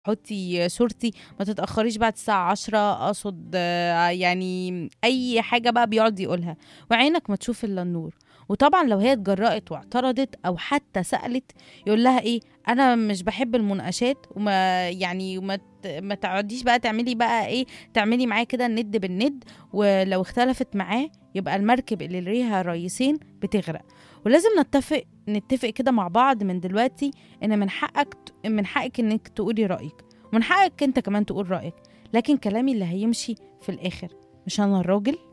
حطي صورتي ما تتأخريش بعد الساعة عشرة أقصد آه، يعني أي حاجة بقى بيقعد يقولها وعينك ما تشوف إلا النور وطبعا لو هي اتجرأت واعترضت أو حتى سألت يقول لها إيه أنا مش بحب المناقشات وما يعني وما ت- ما تقعديش بقى تعملي بقى إيه تعملي معاه كده الند بالند ولو اختلفت معاه يبقى المركب اللي ليها رئيسين بتغرق ولازم نتفق نتفق كده مع بعض من دلوقتي ان من حقك ت- من حقك انك تقولي رايك ومن حقك انت كمان تقول رايك لكن كلامي اللي هيمشي في الاخر مش انا الراجل